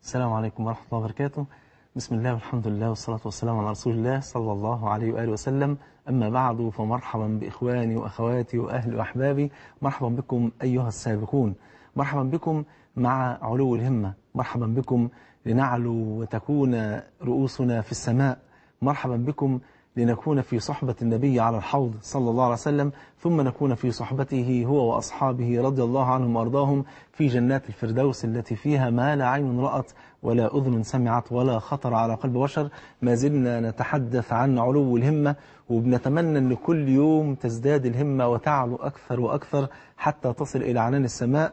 السلام عليكم ورحمة الله وبركاته بسم الله والحمد لله والصلاة والسلام على رسول الله صلى الله عليه وآله وسلم أما بعد فمرحبا بإخواني وأخواتي وأهلي وأحبابي مرحبا بكم أيها السابقون مرحبا بكم مع علو الهمة مرحبا بكم لنعلو وتكون رؤوسنا في السماء مرحبا بكم لنكون في صحبة النبي على الحوض صلى الله عليه وسلم ثم نكون في صحبته هو وأصحابه رضي الله عنهم وأرضاهم في جنات الفردوس التي فيها ما لا عين رأت ولا أذن سمعت ولا خطر على قلب بشر ما زلنا نتحدث عن علو الهمة وبنتمنى أن كل يوم تزداد الهمة وتعلو أكثر وأكثر حتى تصل إلى عنان السماء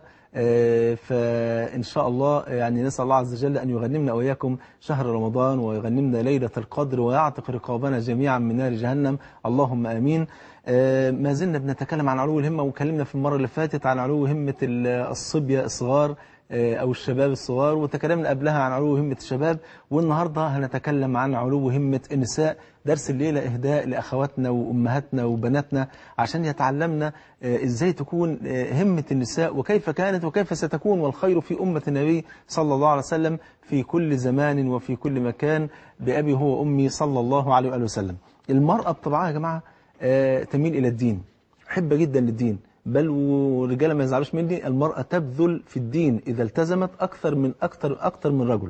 فإن شاء الله يعني نسأل الله عز وجل أن يغنمنا وإياكم شهر رمضان ويغنمنا ليلة القدر ويعتق رقابنا جميعا من نار جهنم اللهم آمين ما زلنا بنتكلم عن علو الهمة وكلمنا في المرة اللي فاتت عن علو همة الصبية الصغار أو الشباب الصغار وتكلمنا قبلها عن علو همة الشباب والنهاردة هنتكلم عن علو همة النساء درس الليلة إهداء لأخواتنا وأمهاتنا وبناتنا عشان يتعلمنا إزاي تكون همة النساء وكيف كانت وكيف ستكون والخير في أمة النبي صلى الله عليه وسلم في كل زمان وفي كل مكان بأبي هو أمي صلى الله عليه وآله وسلم المرأة بطبعها يا جماعة تميل إلى الدين حبة جدا للدين بل والرجاله ما يزعلوش مني المرأة تبذل في الدين إذا التزمت أكثر من أكثر أكثر من رجل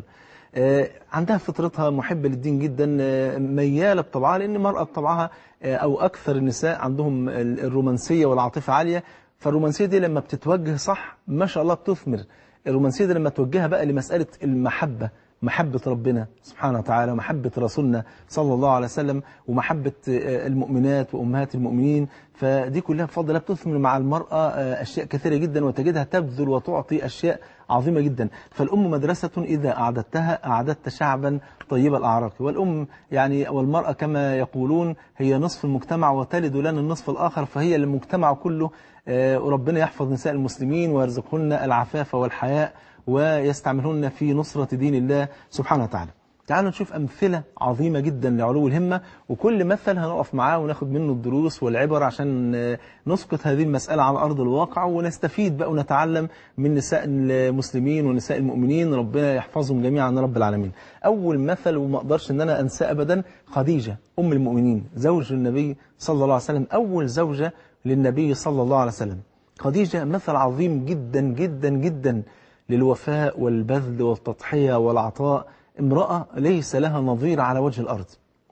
عندها فطرتها محبة للدين جدا ميالة بطبعها لأن المرأة بطبعها أو أكثر النساء عندهم الرومانسية والعاطفة عالية فالرومانسية دي لما بتتوجه صح ما شاء الله بتثمر الرومانسية دي لما توجهها بقى لمسألة المحبة محبة ربنا سبحانه وتعالى ومحبة رسولنا صلى الله عليه وسلم ومحبة المؤمنات وأمهات المؤمنين فدي كلها بفضل الله بتثمر مع المرأة أشياء كثيرة جدا وتجدها تبذل وتعطي أشياء عظيمة جدا فالأم مدرسة إذا أعددتها أعددت شعبا طيب الأعراق والأم يعني والمرأة كما يقولون هي نصف المجتمع وتلد لنا النصف الآخر فهي المجتمع كله وربنا يحفظ نساء المسلمين ويرزقهن العفاف والحياء ويستعملون في نصرة دين الله سبحانه وتعالى تعالوا نشوف أمثلة عظيمة جدا لعلو الهمة وكل مثل هنقف معاه وناخد منه الدروس والعبر عشان نسقط هذه المسألة على أرض الواقع ونستفيد بقى ونتعلم من نساء المسلمين ونساء المؤمنين ربنا يحفظهم جميعا رب العالمين أول مثل وما أقدرش أن أنا أنسى أبدا خديجة أم المؤمنين زوج النبي صلى الله عليه وسلم أول زوجة للنبي صلى الله عليه وسلم خديجة مثل عظيم جدا جدا جدا للوفاء والبذل والتضحية والعطاء امرأة ليس لها نظير على وجه الأرض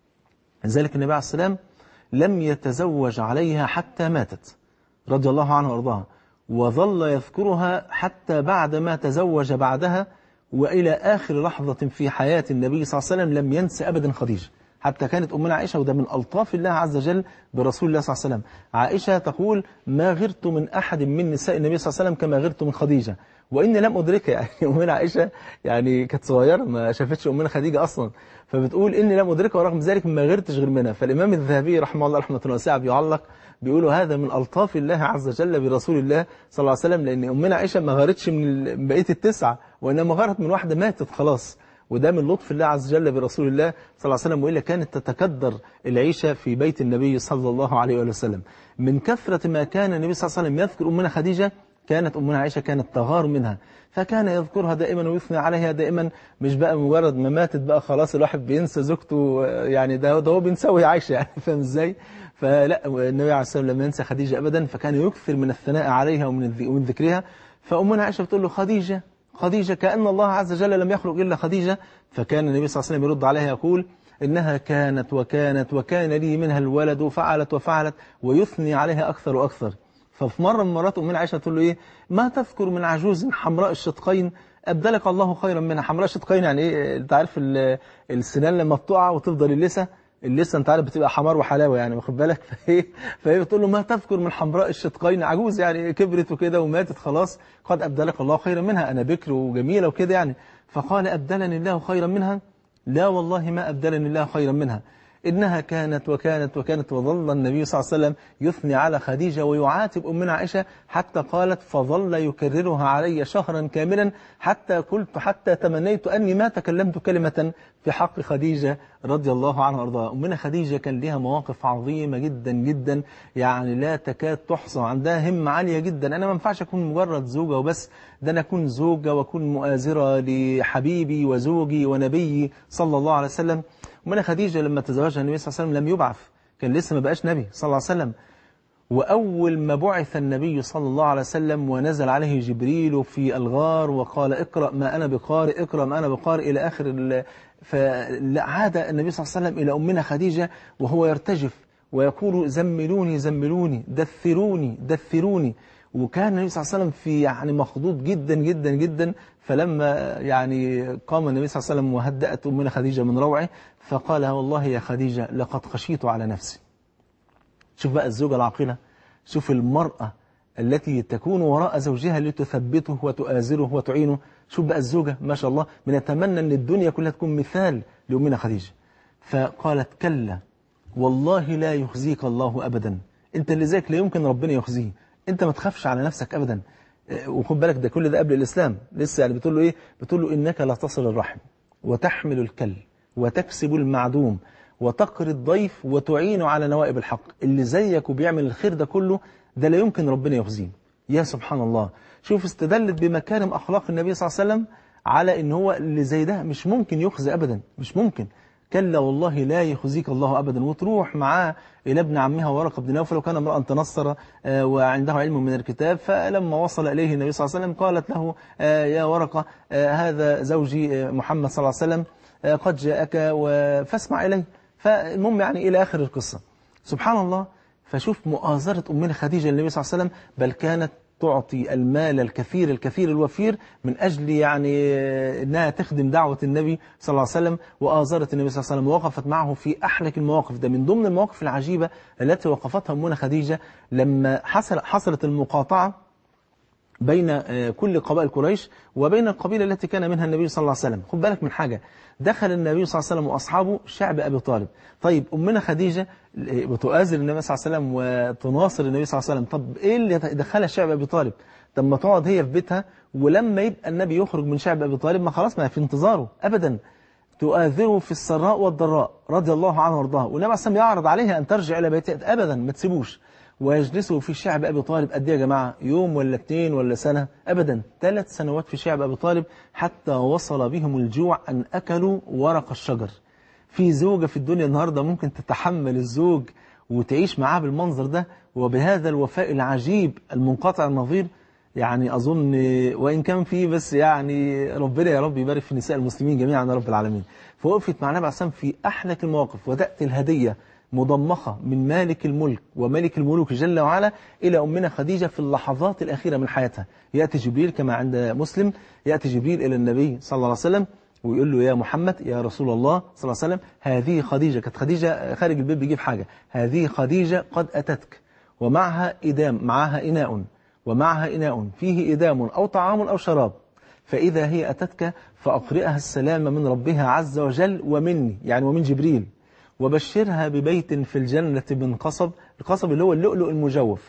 لذلك النبي عليه السلام لم يتزوج عليها حتى ماتت رضي الله عنها وارضاها وظل يذكرها حتى بعد ما تزوج بعدها وإلى آخر لحظة في حياة النبي صلى الله عليه وسلم لم ينس أبدا خديجة حتى كانت أمنا عائشة وده من ألطاف الله عز وجل برسول الله صلى الله عليه وسلم عائشة تقول ما غرت من أحد من نساء النبي صلى الله عليه وسلم كما غرت من خديجة وإني لم أدركها يعني أمنا عائشة يعني كانت صغيرة ما شافتش أمنا خديجة أصلا فبتقول إني لم أدركها ورغم ذلك ما غرتش غير منها فالإمام الذهبي رحمه الله رحمة واسعة بيعلق بيقولوا هذا من ألطاف الله عز وجل برسول الله صلى الله عليه وسلم لأن أمنا عائشة ما غارتش من بقية التسعة وإنما غارت من واحدة ماتت خلاص وده من لطف الله عز وجل برسول الله صلى الله عليه وسلم وإلا كانت تتكدر العيشة في بيت النبي صلى الله عليه وسلم من كثرة ما كان النبي صلى الله عليه وسلم يذكر أمنا خديجة كانت أمنا عائشة كانت تغار منها فكان يذكرها دائما ويثني عليها دائما مش بقى مجرد ما ماتت بقى خلاص الواحد بينسى زوجته يعني ده ده هو بينسوي عايشة يعني فاهم ازاي فلا النبي عليه السلام لم ينسى خديجة أبدا فكان يكثر من الثناء عليها ومن ومن ذكرها فأمنا عائشة بتقول له خديجة خديجة كأن الله عز وجل لم يخلق إلا خديجة فكان النبي صلى الله عليه وسلم يرد عليها يقول إنها كانت وكانت وكان لي منها الولد وفعلت وفعلت ويثني عليها أكثر وأكثر ففي مرة من مرات أمنا عائشة تقول له إيه ما تذكر من عجوز حمراء الشدقين أبدلك الله خيرا منها حمراء الشدقين يعني إيه أنت عارف السنان لما بتقع وتفضل اللسة اللسه انت عارف بتبقى حمار وحلاوه يعني واخد بالك فايه فهي بتقول له ما تذكر من حمراء الشدقين عجوز يعني كبرت وكده وماتت خلاص قد ابدلك الله خيرا منها انا بكر وجميله وكده يعني فقال ابدلني الله خيرا منها لا والله ما ابدلني الله خيرا منها إنها كانت وكانت وكانت وظل النبي صلى الله عليه وسلم يثني على خديجة ويعاتب أمنا عائشة حتى قالت فظل يكررها علي شهرا كاملا حتى قلت حتى تمنيت أني ما تكلمت كلمة في حق خديجة رضي الله عنها وارضاها أمنا خديجة كان لها مواقف عظيمة جدا جدا يعني لا تكاد تحصى عندها همة عالية جدا أنا ما ينفعش أكون مجرد زوجة وبس ده أنا أكون زوجة وأكون مؤازرة لحبيبي وزوجي ونبيي صلى الله عليه وسلم أمنا خديجة لما تزوجها النبي صلى الله عليه وسلم لم يبعث كان لسه ما بقاش نبي صلى الله عليه وسلم وأول ما بعث النبي صلى الله عليه وسلم ونزل عليه جبريل في الغار وقال اقرأ ما أنا بقارئ اقرأ ما أنا بقارئ إلى آخر فعاد النبي صلى الله عليه وسلم إلى أمنا خديجة وهو يرتجف ويقول زملوني زملوني دثروني دثروني وكان النبي صلى الله عليه وسلم في يعني مخضوض جدا جدا جدا فلما يعني قام النبي صلى الله عليه وسلم وهدأت أمنا خديجة من روعه فقال والله يا خديجة لقد خشيت على نفسي شوف بقى الزوجة العاقلة شوف المرأة التي تكون وراء زوجها لتثبته وتؤازره وتعينه شوف بقى الزوجة ما شاء الله بنتمنى أن الدنيا كلها تكون مثال لأمنا خديجة فقالت كلا والله لا يخزيك الله أبدا أنت اللي زيك لا يمكن ربنا يخزيه أنت ما تخافش على نفسك أبدا وخد بالك ده كل ده قبل الإسلام لسه يعني بتقول له إيه بتقول له إنك لا تصل الرحم وتحمل الكل وتكسب المعدوم وتقري الضيف وتعين على نوائب الحق اللي زيك وبيعمل الخير ده كله ده لا يمكن ربنا يخزيه يا سبحان الله شوف استدلت بمكارم أخلاق النبي صلى الله عليه وسلم على ان هو اللي زي ده مش ممكن يخزي أبدا مش ممكن كلا والله لا يخزيك الله أبدا وتروح معاه إلى ابن عمها ورقة بن نوفل وكان امرأ تنصر وعنده علم من الكتاب فلما وصل إليه النبي صلى الله عليه وسلم قالت له يا ورقة هذا زوجي محمد صلى الله عليه وسلم قد جاءك فاسمع إليه فالمهم يعني إلى آخر القصة سبحان الله فشوف مؤازرة أمنا خديجة للنبي صلى الله عليه وسلم بل كانت تعطي المال الكثير الكثير الوفير من أجل يعني أنها تخدم دعوة النبي صلى الله عليه وسلم وآزرت النبي صلى الله عليه وسلم ووقفت معه في أحلك المواقف ده من ضمن المواقف العجيبة التي وقفتها أمنا خديجة لما حصل حصلت المقاطعة بين كل قبائل قريش وبين القبيلة التي كان منها النبي صلى الله عليه وسلم خد بالك من حاجة دخل النبي صلى الله عليه وسلم وأصحابه شعب أبي طالب طيب أمنا خديجة بتؤازر النبي صلى الله عليه وسلم وتناصر النبي صلى الله عليه وسلم طب إيه اللي دخلها شعب أبي طالب طب ما تقعد هي في بيتها ولما يبقى النبي يخرج من شعب أبي طالب ما خلاص ما في انتظاره أبدا تؤاذره في السراء والضراء رضي الله عنه وارضاه والنبي عليه الصلاة يعرض عليها أن ترجع إلى بيتها أبدا ما تسيبوش ويجلسوا في شعب أبي طالب قد ايه يا جماعة يوم ولا اثنين ولا سنة أبدا ثلاث سنوات في شعب أبي طالب حتى وصل بهم الجوع أن أكلوا ورق الشجر في زوجة في الدنيا النهاردة ممكن تتحمل الزوج وتعيش معاه بالمنظر ده وبهذا الوفاء العجيب المنقطع النظير يعني أظن وإن كان فيه بس يعني ربنا يا رب يبارك في نساء المسلمين جميعا يا رب العالمين فوقفت مع النبي عليه في أحلك المواقف وتأتي الهدية مضمخة من مالك الملك وملك الملوك جل وعلا إلى أمنا خديجة في اللحظات الأخيرة من حياتها يأتي جبريل كما عند مسلم يأتي جبريل إلى النبي صلى الله عليه وسلم ويقول له يا محمد يا رسول الله صلى الله عليه وسلم هذه خديجة كانت خديجة خارج البيت بيجيب حاجة هذه خديجة قد أتتك ومعها إدام معها إناء ومعها إناء فيه إدام أو طعام أو شراب فإذا هي أتتك فأقرئها السلام من ربها عز وجل ومني يعني ومن جبريل وبشرها ببيت في الجنة من قصب القصب اللي هو اللؤلؤ المجوف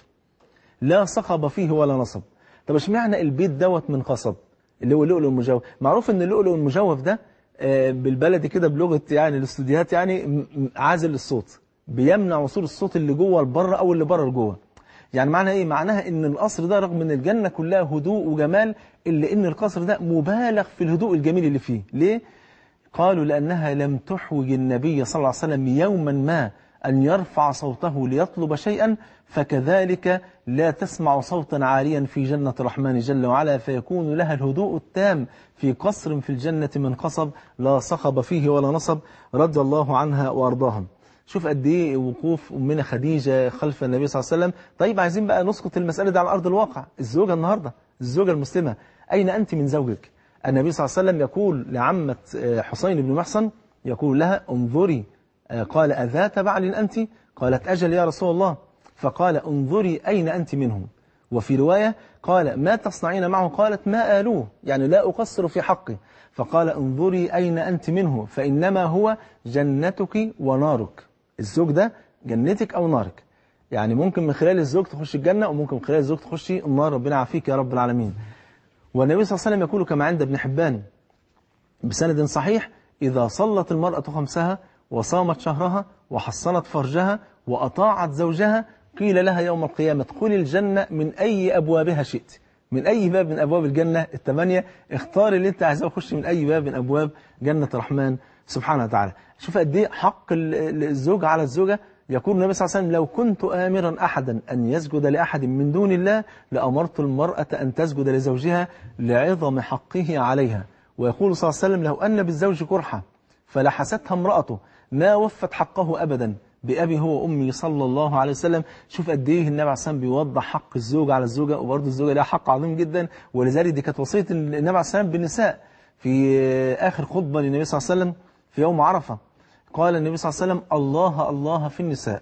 لا صخب فيه ولا نصب طب اشمعنى البيت دوت من قصب اللي هو اللؤلؤ المجوف معروف ان اللؤلؤ المجوف ده بالبلدي كده بلغة يعني الاستوديوهات يعني عازل للصوت بيمنع وصول الصوت اللي جوه لبره او اللي بره لجوه يعني معناها ايه معناها ان القصر ده رغم ان الجنة كلها هدوء وجمال الا ان القصر ده مبالغ في الهدوء الجميل اللي فيه ليه قالوا لأنها لم تحوج النبي صلى الله عليه وسلم يوما ما أن يرفع صوته ليطلب شيئا فكذلك لا تسمع صوتا عاليا في جنة الرحمن جل وعلا فيكون لها الهدوء التام في قصر في الجنة من قصب لا صخب فيه ولا نصب رضي الله عنها وأرضاها شوف قد ايه وقوف أمنا خديجة خلف النبي صلى الله عليه وسلم طيب عايزين بقى نسقط المسألة دي على أرض الواقع الزوجة النهاردة الزوجة المسلمة أين أنت من زوجك النبي صلى الله عليه وسلم يقول لعمة حسين بن محصن يقول لها انظري قال أذات بعل أنت قالت أجل يا رسول الله فقال انظري أين أنت منهم وفي رواية قال ما تصنعين معه قالت ما آلوه يعني لا أقصر في حقه فقال انظري أين أنت منه فإنما هو جنتك ونارك الزوج ده جنتك أو نارك يعني ممكن من خلال الزوج تخش الجنة وممكن من خلال الزوج تخشي النار ربنا يعافيك يا رب العالمين والنبي صلى الله عليه وسلم يقول كما عند ابن حبان بسند صحيح إذا صلت المرأة خمسها وصامت شهرها وحصنت فرجها وأطاعت زوجها قيل لها يوم القيامة ادخلي الجنة من أي أبوابها شئت من أي باب من أبواب الجنة الثمانية اختار اللي أنت عايزاه وخش من أي باب من أبواب جنة الرحمن سبحانه وتعالى شوف قد ايه حق الزوج على الزوجة يقول النبي صلى الله عليه وسلم لو كنت آمرا أحدا أن يسجد لأحد من دون الله لأمرت المرأة أن تسجد لزوجها لعظم حقه عليها ويقول صلى الله عليه وسلم لو أن بالزوج كرحة فلحستها امرأته ما وفت حقه أبدا بأبي هو وأمي صلى الله عليه وسلم شوف قد إيه النبي عليه الصلاة بيوضح حق الزوج على الزوجة وبرضه الزوجة لها حق عظيم جدا ولذلك دي كانت وصية النبي عليه الصلاة بالنساء في آخر خطبة للنبي صلى الله عليه وسلم في يوم عرفة قال النبي صلى الله عليه وسلم الله الله في النساء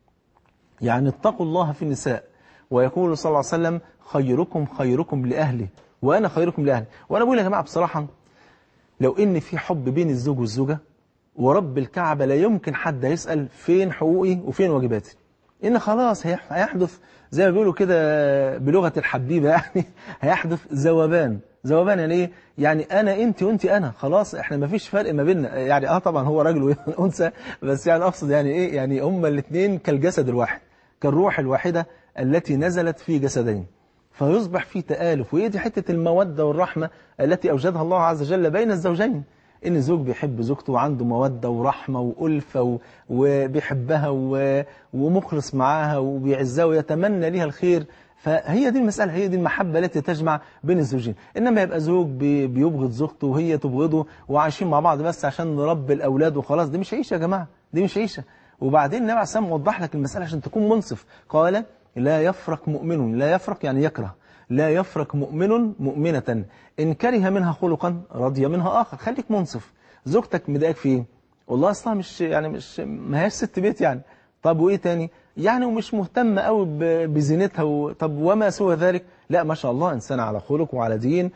يعني اتقوا الله في النساء ويقول صلى الله عليه وسلم خيركم خيركم لأهله وأنا خيركم لأهلي وأنا بقول يا جماعة بصراحة لو إن في حب بين الزوج والزوجة ورب الكعبة لا يمكن حد يسأل فين حقوقي وفين واجباتي إن خلاص هيحدث زي ما بيقولوا كده بلغة الحبيبة يعني هيحدث ذوبان ذوبان يعني ايه يعني انا انت وانت انا خلاص احنا ما فيش فرق ما بيننا يعني اه طبعا هو راجل وانثى بس يعني اقصد يعني ايه يعني هما الاثنين كالجسد الواحد كالروح الواحدة التي نزلت في جسدين فيصبح في تآلف وهي دي حتة المودة والرحمة التي أوجدها الله عز وجل بين الزوجين إن الزوج بيحب زوجته وعنده مودة ورحمة وألفة وبيحبها ومخلص معاها وبيعزها ويتمنى لها الخير فهي دي المسألة هي دي المحبة التي تجمع بين الزوجين إنما يبقى زوج بيبغض زوجته وهي تبغضه وعايشين مع بعض بس عشان نربي الأولاد وخلاص دي مش عيشة يا جماعة دي مش عيشة وبعدين النبي عليه الصلاة والسلام وضح لك المسألة عشان تكون منصف قال لا يفرق مؤمن لا يفرق يعني يكره لا يفرق مؤمن مؤمنة إن كره منها خلقا رضي منها آخر خليك منصف زوجتك مضايقك في ايه والله أصلا مش يعني مش ما هيش ست بيت يعني طب وإيه تاني يعني ومش مهتمة قوي بزينتها و... طب وما سوى ذلك لا ما شاء الله إنسانة على خلق وعلى دين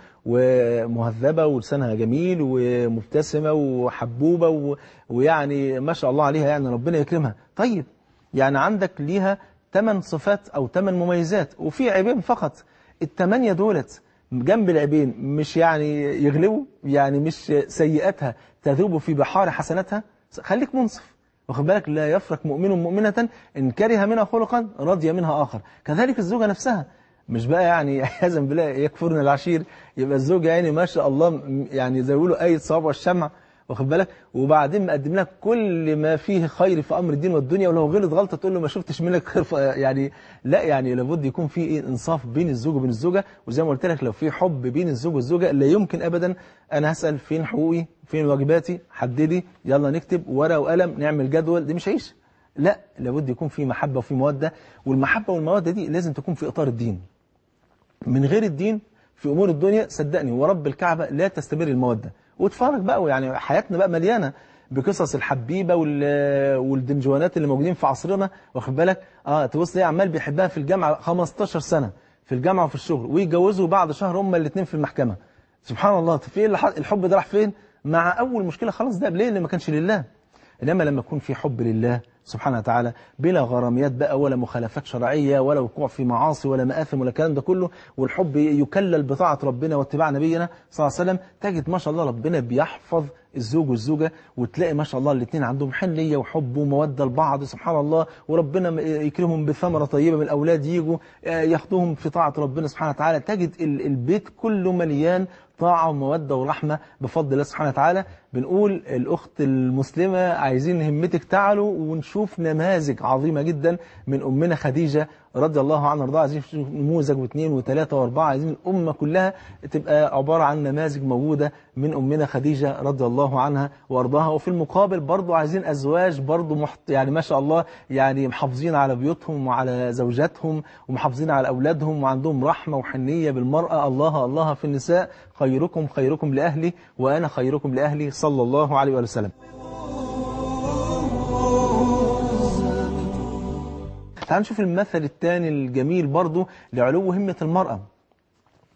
ومهذبة ولسانها جميل ومبتسمة وحبوبة و... ويعني ما شاء الله عليها يعني ربنا يكرمها طيب يعني عندك ليها ثمان صفات أو ثمان مميزات وفي عيبين فقط الثمانية دولت جنب العيبين مش يعني يغلبوا يعني مش سيئاتها تذوب في بحار حسناتها خليك منصف واخد بالك لا يفرق مؤمن مؤمنة إن كره منها خلقا رضي منها آخر كذلك الزوجة نفسها مش بقى يعني عياذا بالله يكفرنا العشير يبقى الزوجة يعني ما شاء الله يعني زي ما بيقولوا أي صواب والشمع واخد بالك وبعدين مقدم لك كل ما فيه خير في امر الدين والدنيا ولو غلط غلطه تقول له ما شفتش منك خير يعني لا يعني لابد يكون في ايه انصاف بين الزوج وبين الزوجه وزي ما قلت لك لو في حب بين الزوج والزوجه لا يمكن ابدا انا هسال فين حقوقي فين واجباتي حددي يلا نكتب ورقه وقلم نعمل جدول دي مش عيش لا لابد يكون في محبه وفي موده والمحبه والموده دي لازم تكون في اطار الدين من غير الدين في امور الدنيا صدقني ورب الكعبه لا تستمر الموده واتفرج بقى يعني حياتنا بقى مليانة بقصص الحبيبة والدنجوانات اللي موجودين في عصرنا واخد بالك اه تبص ليه عمال بيحبها في الجامعة 15 سنة في الجامعة وفي الشغل ويتجوزوا بعد شهر هما الاثنين في المحكمة سبحان الله في ايه الحب ده راح فين مع اول مشكلة خلاص ده ليه اللي ما كانش لله انما لما يكون في حب لله سبحانه وتعالى بلا غراميات بقى ولا مخالفات شرعية ولا وقوع في معاصي ولا مآثم ولا الكلام ده كله والحب يكلل بطاعة ربنا واتباع نبينا صلى الله عليه وسلم تجد ما شاء الله ربنا بيحفظ الزوج والزوجة وتلاقي ما شاء الله الاثنين عندهم حنية وحب ومودة لبعض سبحان الله وربنا يكرمهم بثمرة طيبة من الأولاد يجوا ياخدوهم في طاعة ربنا سبحانه وتعالى تجد البيت كله مليان طاعة ومودة ورحمة بفضل الله سبحانه وتعالى بنقول الأخت المسلمة عايزين همتك تعلو ونشوف نماذج عظيمة جدا من أمنا خديجة رضي الله عنها وارضاها عايزين نشوف نموذج واثنين وثلاثة واربعة عايزين الأمة كلها تبقى عبارة عن نماذج موجودة من أمنا خديجة رضي الله عنها وارضاها وفي المقابل برضو عايزين أزواج برضو محت يعني ما شاء الله يعني محافظين على بيوتهم وعلى زوجاتهم ومحافظين على أولادهم وعندهم رحمة وحنية بالمرأة الله الله في النساء خيركم خيركم لأهلي وأنا خيركم لأهلي صلى الله عليه وسلم تعال نشوف المثل الثاني الجميل برضو لعلو همة المرأة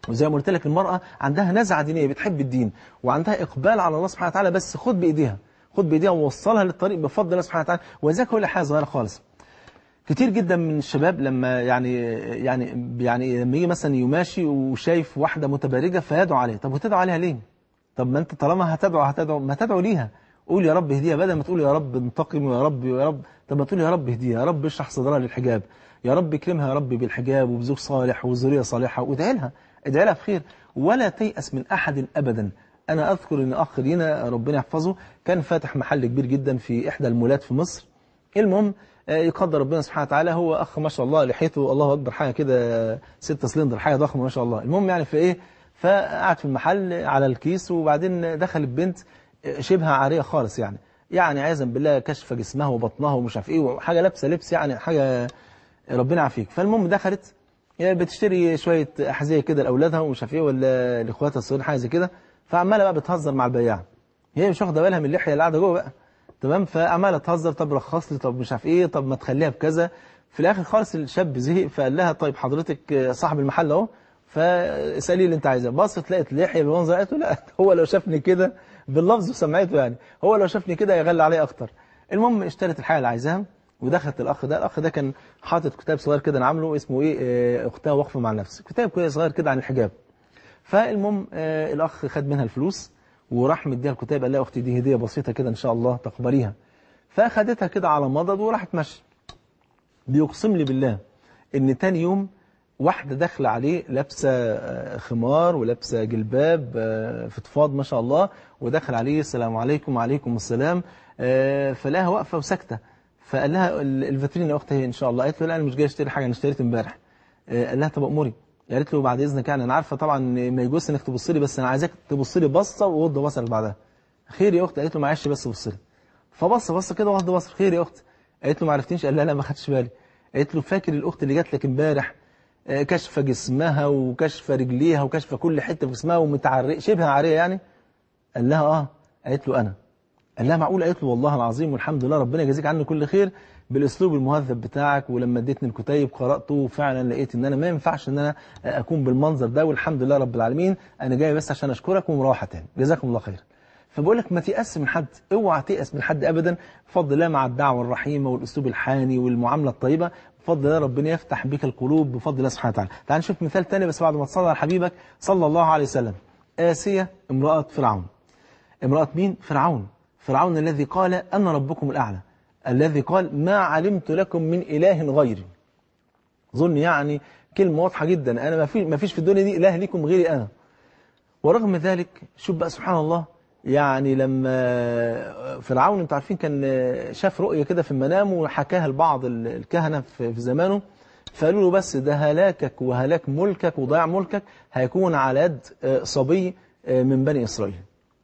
وزي ما قلت لك المرأة عندها نزعة دينية بتحب الدين وعندها إقبال على الله سبحانه وتعالى بس خد بإيديها خد بإيديها ووصلها للطريق بفضل الله سبحانه وتعالى وذاك هو حاجة صغيرة خالص كتير جدا من الشباب لما يعني يعني يعني لما يجي مثلا يماشي وشايف واحدة متبرجة فيدعو عليها طب وتدعو عليها ليه؟ طب ما انت طالما هتدعو هتدعو ما تدعو ليها قول يا رب اهديها بدل ما تقول يا رب انتقم يا رب يا رب طب ما تقول يا رب اهديها يا رب اشرح صدرها للحجاب يا رب اكرمها يا رب بالحجاب وبزوج صالح وذريه صالحه وادعي لها ادعي لها بخير ولا تيأس من احد ابدا انا اذكر ان اخ لينا ربنا يحفظه كان فاتح محل كبير جدا في احدى المولات في مصر المهم يقدر ربنا سبحانه وتعالى هو اخ ما شاء الله لحيته الله اكبر حاجه كده 6 سلندر حاجه ضخمه ما شاء الله المهم يعني في ايه فقعد في المحل على الكيس وبعدين دخلت بنت شبه عاريه خالص يعني يعني عايزا بالله كشف جسمها وبطنها ومش عارف ايه وحاجه لابسه لبس يعني حاجه ربنا يعافيك فالمهم دخلت بتشتري شويه احذيه كده لاولادها ومش عارف ايه ولا لاخواتها الصغيرين حاجه زي كده فعماله بقى بتهزر مع البياع هي مش واخده بالها من اللحيه اللي قاعده جوه بقى تمام فعماله تهزر طب رخص لي طب مش عارف ايه طب ما تخليها بكذا في الاخر خالص الشاب زهق فقال لها طيب حضرتك صاحب المحل اهو فاسالي اللي انت عايزاه بصت لقيت لحيه بالمنظر قالت له لا هو لو شافني كده باللفظ وسمعته يعني هو لو شافني كده يغلى عليه اكتر المهم اشترت الحاجه اللي عايزاها ودخلت الاخ ده الاخ ده كان حاطط كتاب صغير كده انا عامله اسمه ايه اه اختها واقفه مع نفسي كتاب كده صغير كده عن الحجاب فالمهم اه الاخ خد منها الفلوس وراح مديها الكتاب قال لها اختي دي هديه بسيطه كده ان شاء الله تقبليها فاخدتها كده على مضض وراحت ماشيه بيقسم لي بالله ان تاني يوم واحدة داخلة عليه لابسة خمار ولابسة جلباب فضفاض ما شاء الله ودخل عليه السلام عليكم وعليكم السلام فلاها واقفة وساكتة فقال لها الفاترين يا اختي ان شاء الله قالت له لا انا مش جاي اشتري حاجة انا اشتريت امبارح قال لها طب اموري قالت له بعد اذنك يعني انا عارفه طبعا ما يجوز انك تبص لي بس انا عايزاك تبص لي بصه وغض بصرك بعدها خير يا اختي قالت له معلش بس بص لي فبص بص كده وغض بصر خير يا اختي قالت له ما عرفتنيش قال لها لا ما خدتش بالي قالت له فاكر الاخت اللي جات لك امبارح كشف جسمها وكشف رجليها وكشف كل حته في جسمها ومتعرق شبه عاريه يعني قال لها اه قالت له انا قال لها معقول قالت له والله العظيم والحمد لله ربنا يجازيك عني كل خير بالاسلوب المهذب بتاعك ولما اديتني الكتيب قراته وفعلا لقيت ان انا ما ينفعش ان انا اكون بالمنظر ده والحمد لله رب العالمين انا جاي بس عشان اشكرك ومروحه تاني جزاكم الله خير فبقول لك ما تيأس من حد اوعى تيأس من حد ابدا بفضل الله مع الدعوه الرحيمه والاسلوب الحاني والمعامله الطيبه بفضل الله ربنا يفتح بك القلوب بفضل الله سبحانه وتعالى تعال نشوف مثال تاني بس بعد ما تصلي على حبيبك صلى الله عليه وسلم آسية امرأة فرعون امرأة مين فرعون فرعون الذي قال أنا ربكم الأعلى الذي قال ما علمت لكم من إله غيري ظن يعني كلمة واضحة جدا أنا ما في ما فيش في الدنيا دي إله لكم غيري أنا ورغم ذلك شوف بقى سبحان الله يعني لما فرعون انتوا عارفين كان شاف رؤية كده في المنام وحكاها لبعض الكهنة في زمانه فقالوا له بس ده هلاكك وهلاك ملكك وضياع ملكك هيكون على يد صبي من بني إسرائيل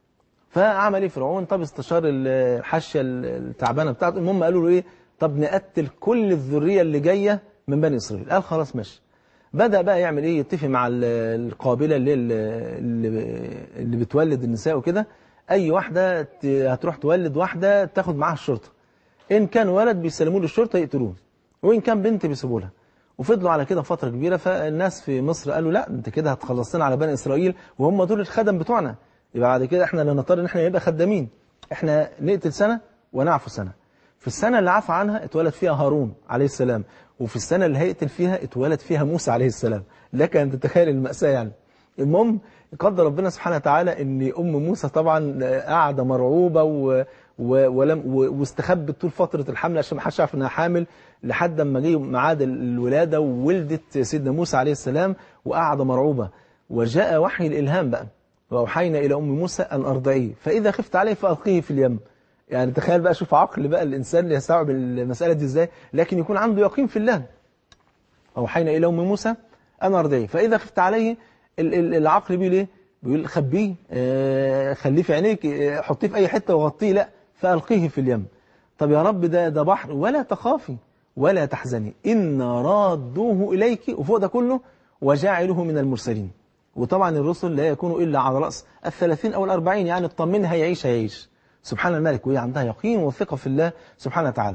فعمل ايه فرعون طب استشار الحاشيه التعبانه بتاعته المهم قالوا له ايه طب نقتل كل الذريه اللي جايه من بني اسرائيل قال خلاص ماشي بدا بقى يعمل ايه يتفق مع القابله اللي اللي, اللي بتولد النساء وكده اي واحده هتروح تولد واحده تاخد معاها الشرطه ان كان ولد بيسلموه للشرطه يقتلوه وان كان بنت بيسيبوا لها وفضلوا على كده فتره كبيره فالناس في مصر قالوا لا انت كده هتخلص لنا على بني اسرائيل وهم دول الخدم بتوعنا يبقى بعد كده احنا لا نضطر ان احنا نبقى خدامين احنا نقتل سنة ونعفو سنة في السنة اللي عفى عنها اتولد فيها هارون عليه السلام وفي السنة اللي هيقتل فيها اتولد فيها موسى عليه السلام لك ان تتخيل المأساة يعني المهم قدر ربنا سبحانه وتعالى ان ام موسى طبعا قاعده مرعوبه و و ولم واستخبت طول فتره الحمل عشان ما حدش يعرف انها حامل لحد اما جه ميعاد الولاده وولدت سيدنا موسى عليه السلام وقاعده مرعوبه وجاء وحي الالهام بقى وأوحينا إلى أم موسى أن أرضعيه فإذا خفت عليه فألقيه في اليم يعني تخيل بقى شوف عقل بقى الإنسان اللي يستوعب المسألة دي إزاي لكن يكون عنده يقين في الله أوحينا إلى أم موسى أن أرضعيه فإذا خفت عليه العقل بيقول إيه بيقول خبيه آه خليه في عينيك آه حطيه في أي حتة وغطيه لا فألقيه في اليم طب يا رب ده ده بحر ولا تخافي ولا تحزني إن رادوه إليك وفوق ده كله وجاعله من المرسلين وطبعا الرسل لا يكونوا إلا على رأس الثلاثين أو الأربعين يعني اطمن هيعيش هيعيش سبحان الملك وهي عندها يقين وثقة في الله سبحانه وتعالى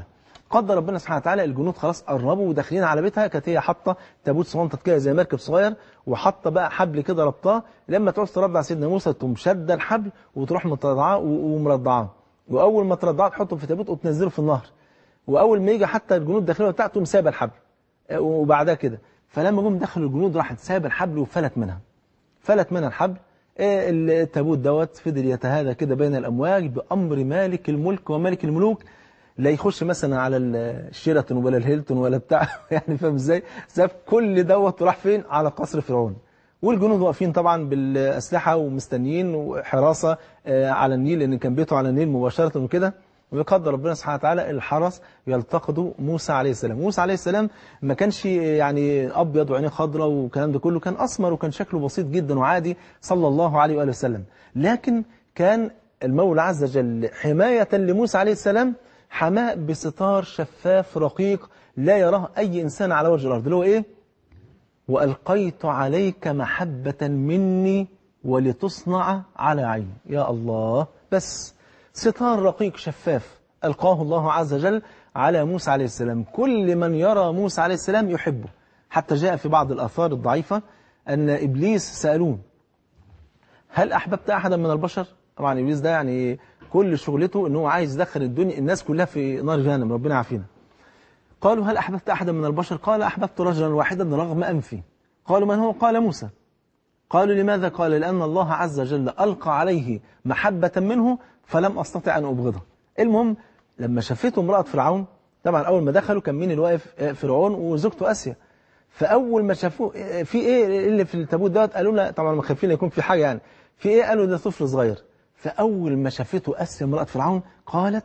قدر ربنا سبحانه وتعالى الجنود خلاص قربوا وداخلين على بيتها كانت هي حاطه تابوت صغنطط كده زي مركب صغير وحاطه بقى حبل كده ربطاه لما تعوز ترضع سيدنا موسى تقوم شاده الحبل وتروح مترضعاه و- ومرضعاه واول ما ترضعه تحطه في تابوت وتنزله في النهر واول ما يجي حتى الجنود داخلين بتاعته تقوم سايبه الحبل وبعدها كده فلما جم دخلوا الجنود راحت سايبه الحبل وفلت منها فلت منها الحبل آه، التابوت دوت فضل يتهادى كده بين الامواج بامر مالك الملك وملك الملوك لا يخش مثلا على الشيراتون ولا الهيلتون ولا بتاع يعني فاهم ازاي ساب كل دوت وراح فين على قصر فرعون والجنود واقفين طبعا بالاسلحه ومستنيين وحراسه آه، على النيل لان كان بيته على النيل مباشره وكده ويقدر ربنا سبحانه وتعالى الحرس يلتقطوا موسى عليه السلام موسى عليه السلام ما كانش يعني ابيض وعينيه خضراء والكلام ده كله كان اسمر وكان شكله بسيط جدا وعادي صلى الله عليه واله وسلم لكن كان المولى عز وجل حمايه لموسى عليه السلام حماه بستار شفاف رقيق لا يراه اي انسان على وجه الارض اللي هو ايه وألقيت عليك محبة مني ولتصنع على عيني يا الله بس ستار رقيق شفاف ألقاه الله عز وجل على موسى عليه السلام كل من يرى موسى عليه السلام يحبه حتى جاء في بعض الآثار الضعيفة أن إبليس سألوه هل أحببت أحدا من البشر؟ طبعا إبليس ده يعني كل شغلته أنه عايز يدخل الدنيا الناس كلها في نار جهنم ربنا يعافينا قالوا هل أحببت أحدا من البشر قال أحببت رجلا واحدا رغم أنفي قالوا من هو قال موسى قالوا لماذا قال لأن الله عز وجل ألقى عليه محبة منه فلم أستطع أن أبغضه المهم لما شافته امرأة فرعون طبعا أول ما دخلوا كان مين اللي واقف آه، فرعون وزوجته آسيا فأول ما شافوه آه، في إيه اللي في التابوت دوت قالوا لا طبعا ما خايفين يكون في حاجة يعني في إيه قالوا ده طفل صغير فأول ما شافته آسيا امرأة فرعون قالت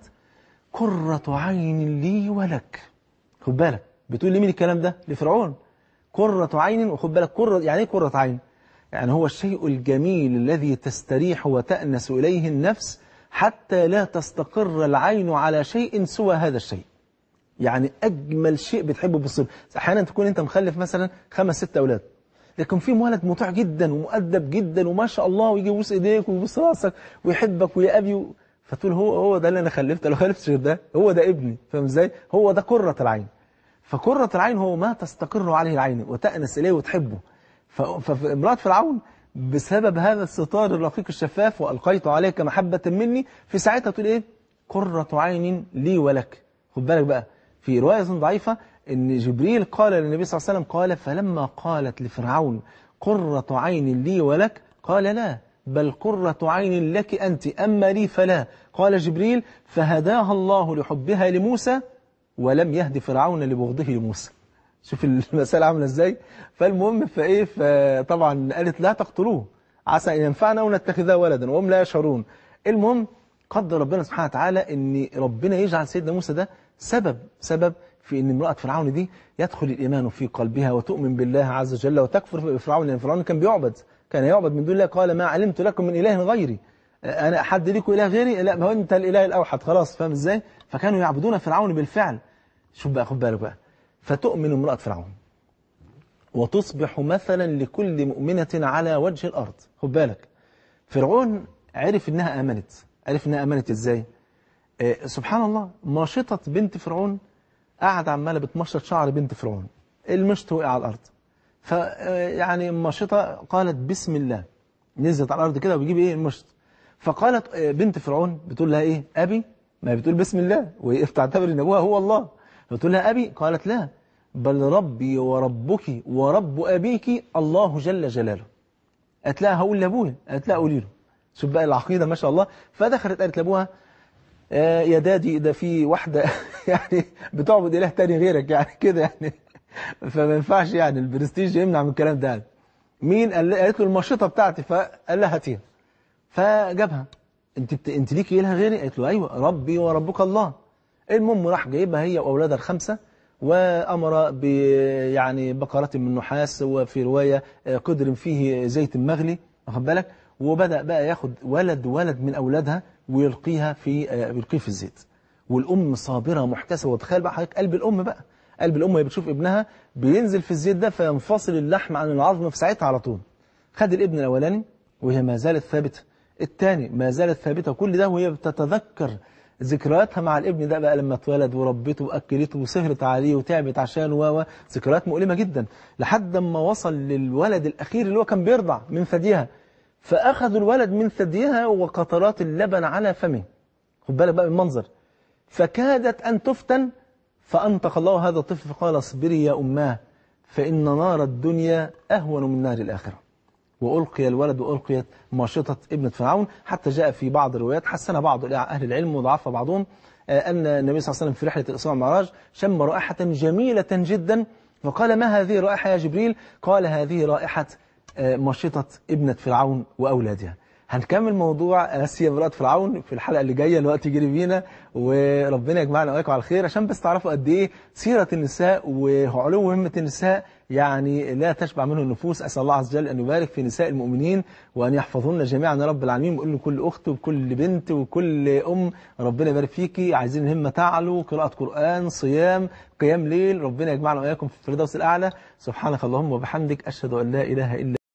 قرة عين لي ولك خد بالك بتقول لي مين الكلام ده لفرعون قرة عين وخد بالك قرة يعني ايه قرة عين يعني هو الشيء الجميل الذي تستريح وتأنس إليه النفس حتى لا تستقر العين على شيء سوى هذا الشيء يعني أجمل شيء بتحبه بالصبر أحيانا تكون أنت مخلف مثلا خمس ست أولاد لكن في ولد مطيع جدا ومؤدب جدا وما شاء الله ويجي يبوس ايديك ويبوس راسك ويحبك ويا ابي و... فتقول هو هو ده اللي انا خلفته لو خلفتش غير ده هو ده ابني فاهم ازاي؟ هو ده قرة العين فقرة العين هو ما تستقر عليه العين وتأنس إليه وتحبه ف- فامرأة فرعون بسبب هذا الستار الرقيق الشفاف وألقيت عليك محبة مني في ساعتها تقول إيه قرة عين لي ولك خد بالك بقى في رواية ضعيفة إن جبريل قال للنبي صلى الله عليه وسلم قال فلما قالت لفرعون قرة عين لي ولك قال لا بل قرة عين لك أنت أما لي فلا قال جبريل فهداها الله لحبها لموسى ولم يهد فرعون لبغضه لموسى شوف المسألة عاملة ازاي فالمهم فايه فطبعا قالت لا تقتلوه عسى ان ينفعنا او نتخذه ولدا وهم لا يشعرون المهم قدر ربنا سبحانه وتعالى ان ربنا يجعل سيدنا موسى ده سبب سبب في ان امرأة فرعون دي يدخل الايمان في قلبها وتؤمن بالله عز وجل وتكفر بفرعون لان فرعون كان بيعبد كان يعبد من دون الله قال ما علمت لكم من اله غيري انا حد ليكم اله غيري لا ما هو انت الاله الاوحد خلاص فاهم ازاي فكانوا يعبدون فرعون بالفعل شوف بقى خد بالك بقى فتؤمن امرأة فرعون وتصبح مثلا لكل مؤمنة على وجه الأرض خد بالك فرعون عرف إنها آمنت عرف إنها آمنت إزاي آه سبحان الله ماشطة بنت فرعون قاعدة عمالة بتمشط شعر بنت فرعون المشط وقع على الأرض ف يعني ماشطة قالت بسم الله نزلت على الأرض كده وبيجيب إيه المشط فقالت آه، بنت فرعون بتقول لها إيه أبي ما هي بتقول بسم الله وهي بتعتبر إن أبوها هو الله فتقول لها أبي قالت لا بل ربي وربك ورب أبيك الله جل جلاله قالت لها هقول لأبويا قالت لها قولي له شوف بقى العقيدة ما شاء الله فدخلت قالت لأبوها آه يا دادي ده في واحدة يعني بتعبد إله تاني غيرك يعني كده يعني فما ينفعش يعني البرستيج يمنع من الكلام ده مين قال قالت له المشيطة بتاعتي فقال لها هاتيها فجابها انت بت... انت ليكي اله غيري قالت له ايوه ربي وربك الله المهم راح جايبها هي واولادها الخمسه وامر ب يعني بقره من نحاس وفي روايه آه، قدر فيه زيت مغلي واخد بالك وبدا بقى ياخد ولد ولد من اولادها ويلقيها في آه، يلقيه في الزيت والام صابره محتسبه وتخيل بقى حضرتك قلب الام بقى قلب الام وهي بتشوف ابنها بينزل في الزيت ده فينفصل اللحم عن العظم في ساعتها على طول خد الابن الاولاني وهي ما زالت ثابته الثاني ما زالت ثابته كل ده وهي بتتذكر ذكرياتها مع الابن ده بقى لما اتولد وربته واكلته وسهرت عليه وتعبت عشانه و ذكريات مؤلمه جدا لحد ما وصل للولد الاخير اللي هو كان بيرضع من ثديها فاخذوا الولد من ثديها وقطرات اللبن على فمه خد بالك بقى من المنظر فكادت ان تفتن فانطق الله هذا الطفل فقال اصبري يا اماه فان نار الدنيا اهون من نار الاخره وألقي الولد وألقيت ماشطة ابنة فرعون حتى جاء في بعض الروايات حسن بعض أهل العلم وضعف بعضهم أن النبي صلى الله عليه وسلم في رحلة الإسراء والمعراج شم رائحة جميلة جدا فقال ما هذه الرائحة يا جبريل قال هذه رائحة ماشطة ابنة فرعون وأولادها هنكمل موضوع آسيا امرأة فرعون في الحلقة اللي جاية الوقت يجري بينا وربنا يجمعنا وإياكم على الخير عشان بس تعرفوا قد إيه سيرة النساء وعلو همة النساء يعني لا تشبع منه النفوس أسأل الله عز وجل أن يبارك في نساء المؤمنين وأن يحفظهن جميعا يا رب العالمين بقول لكل أخت وكل بنت وكل أم ربنا يبارك فيكي عايزين الهمة تعلو قراءة قرآن صيام قيام ليل ربنا يجمعنا وإياكم في الفردوس الأعلى سبحانك اللهم وبحمدك أشهد أن لا إله إلا